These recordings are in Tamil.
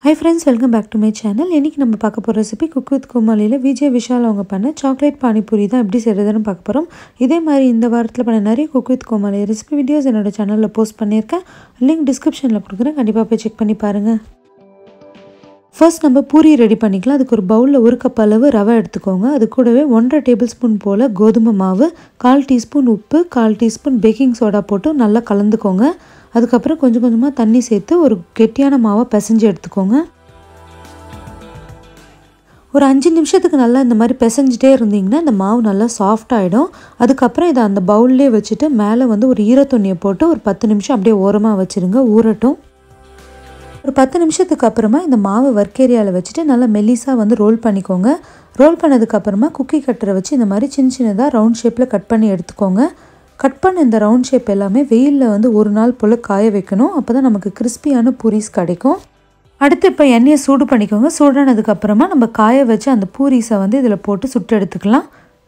high friends welcome back to my channel இன்றைக்கி நம்ம பார்க்க போகிற ரெசிபி குக் வித் கோமாளியில் விஜய் விஷால் அவங்க பண்ண சாக்லேட் பானிபூரி தான் எப்படி செய்கிறதுன்னு பார்க்க போகிறோம் இதே மாதிரி இந்த வாரத்தில் பண்ண நிறைய cook with Comali recipe videos என்னோட சேனலில் போஸ்ட் பண்ணியிருக்கேன் லிங்க் டிஸ்கிரிப்ஷனில் கொடுக்குறேன் கண்டிப்பாக போய் செக் பண்ணி பாருங்கள் ஃபர்ஸ்ட் நம்ம பூரி ரெடி பண்ணிக்கலாம் அதுக்கு ஒரு பவுலில் ஒரு கப் அளவு ரவை எடுத்துக்கோங்க அது கூடவே ஒன்றரை டேபிள் ஸ்பூன் போல் கோதுமை மாவு கால் டீஸ்பூன் உப்பு கால் டீஸ்பூன் பேக்கிங் சோடா போட்டு நல்லா கலந்துக்கோங்க அதுக்கப்புறம் கொஞ்சம் கொஞ்சமாக தண்ணி சேர்த்து ஒரு கெட்டியான மாவை பிசைஞ்சு எடுத்துக்கோங்க ஒரு அஞ்சு நிமிஷத்துக்கு நல்லா இந்த மாதிரி பிசைஞ்சிட்டே இருந்தீங்கன்னா இந்த மாவு நல்லா சாஃப்ட் ஆகிடும் அதுக்கப்புறம் இதை அந்த பவுல்லே வச்சுட்டு மேலே வந்து ஒரு ஈரத்துணியை போட்டு ஒரு பத்து நிமிஷம் அப்படியே ஓரமாக வச்சுருங்க ஊறட்டும் ஒரு பத்து நிமிஷத்துக்கு அப்புறமா இந்த மாவு ஒர்க் ஏரியாவில் வச்சுட்டு நல்லா மெல்லிஸாக வந்து ரோல் பண்ணிக்கோங்க ரோல் பண்ணதுக்கப்புறமா குக்கி கட்டரை வச்சு இந்த மாதிரி சின்ன சின்னதாக ரவுண்ட் ஷேப்பில் கட் பண்ணி எடுத்துக்கோங்க கட் பண்ண இந்த ரவுண்ட் ஷேப் எல்லாமே வெயிலில் வந்து ஒரு நாள் போல் காய வைக்கணும் அப்போ தான் நமக்கு கிறிஸ்பியான பூரிஸ் கிடைக்கும் அடுத்து இப்போ எண்ணெயை சூடு பண்ணிக்கோங்க சூடானதுக்கப்புறமா நம்ம காய வச்சு அந்த பூரிஸை வந்து இதில் போட்டு சுட்டு எடுத்துக்கலாம்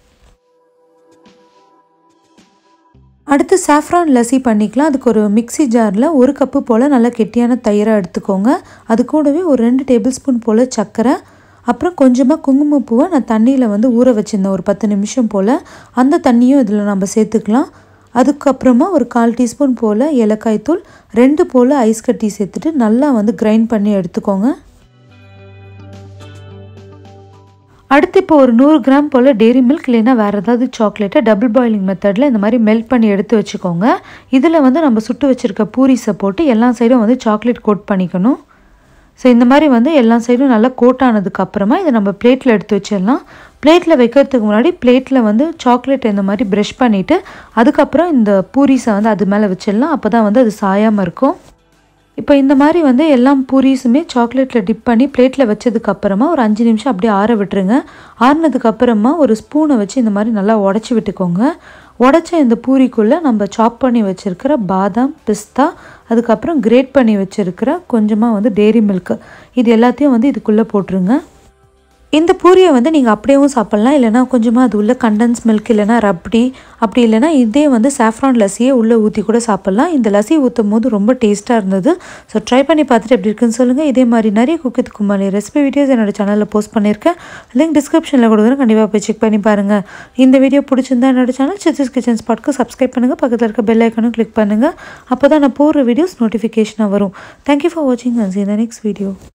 அடுத்து சாஃப்ரான் லஸ்ஸி பண்ணிக்கலாம் அதுக்கு ஒரு மிக்சி ஜாரில் ஒரு கப்பு போல் நல்லா கெட்டியான தயிராக எடுத்துக்கோங்க அது கூடவே ஒரு ரெண்டு டேபிள் ஸ்பூன் போல் சர்க்கரை அப்புறம் கொஞ்சமாக குங்குமப்பூவை நான் தண்ணியில் வந்து ஊற வச்சுருந்தேன் ஒரு பத்து நிமிஷம் போல் அந்த தண்ணியும் இதில் நம்ம சேர்த்துக்கலாம் அதுக்கப்புறமா ஒரு கால் டீஸ்பூன் போல் ஏலக்காய் தூள் ரெண்டு போல் ஐஸ் கட்டி சேர்த்துட்டு நல்லா வந்து கிரைண்ட் பண்ணி எடுத்துக்கோங்க அடுத்து இப்போ ஒரு நூறு கிராம் போல் டெய்ரி மில்க் இல்லைன்னா வேறு ஏதாவது சாக்லேட்டை டபுள் பாயிலிங் மெத்தடில் இந்த மாதிரி மெல்ட் பண்ணி எடுத்து வச்சுக்கோங்க இதில் வந்து நம்ம சுட்டு வச்சுருக்க பூரிஸை போட்டு எல்லா சைடும் வந்து சாக்லேட் கோட் பண்ணிக்கணும் ஸோ இந்த மாதிரி வந்து எல்லா சைடும் நல்லா கோட் ஆனதுக்கப்புறமா இதை நம்ம பிளேட்டில் எடுத்து வச்சிடலாம் பிளேட்டில் வைக்கிறதுக்கு முன்னாடி பிளேட்டில் வந்து சாக்லேட் இந்த மாதிரி ப்ரஷ் பண்ணிவிட்டு அதுக்கப்புறம் இந்த பூரிஸை வந்து அது மேலே வச்சிடலாம் அப்போ தான் வந்து அது சாயாமல் இருக்கும் இப்போ இந்த மாதிரி வந்து எல்லா பூரிஸுமே சாக்லேட்டில் டிப் பண்ணி பிளேட்டில் வச்சதுக்கப்புறமா ஒரு அஞ்சு நிமிஷம் அப்படியே ஆற விட்டுருங்க ஆறினதுக்கப்புறமா ஒரு ஸ்பூனை வச்சு இந்த மாதிரி நல்லா உடச்சி விட்டுக்கோங்க உடச்ச இந்த பூரிக்குள்ளே நம்ம சாப் பண்ணி வச்சுருக்கிற பாதாம் பிஸ்தா அதுக்கப்புறம் கிரேட் பண்ணி வச்சுருக்கிற கொஞ்சமாக வந்து டெய்ரி மில்க்கு இது எல்லாத்தையும் வந்து இதுக்குள்ளே போட்டுருங்க இந்த பூரியை வந்து நீங்கள் அப்படியேவும் சாப்பிட்லாம் இல்லைனா கொஞ்சமாக அது உள்ள கண்டன்ஸ் மில்க் இல்லைனா ரப்டி அப்படி இல்லைனா இதே வந்து சாஃப்ரான் லஸ்ஸியே உள்ளே ஊற்றி கூட சாப்பிட்லாம் இந்த லஸ்ஸி ஊற்றும் போது ரொம்ப டேஸ்ட்டாக இருந்தது ஸோ ட்ரை பண்ணி பார்த்துட்டு எப்படி இருக்குன்னு சொல்லுங்கள் இதே மாதிரி நிறைய குக்கித் குமாரி ரெசிபி வீடியோஸ் என்னோட சேனலில் போஸ்ட் பண்ணியிருக்கேன் லிங்க் டிஸ்கிரிப்ஷனில் கொடுக்குறேன் கண்டிப்பாக போய் செக் பண்ணி பாருங்கள் இந்த வீடியோ பிடிச்சிருந்தா என்னோட சேனல் சித்திஸ் கிச்சன் ஸ்பாட்க்கு சப்ஸ்கிரைப் பண்ணுங்கள் பக்கத்தில் இருக்க பெல் ஐக்கனும் கிளிக் பண்ணுங்கள் அப்போ தான் நான் போடுற வீடியோஸ் நோட்டிஃபிகேஷனாக வரும் தேங்க்யூ ஃபார் வாட்சிங் and see the next video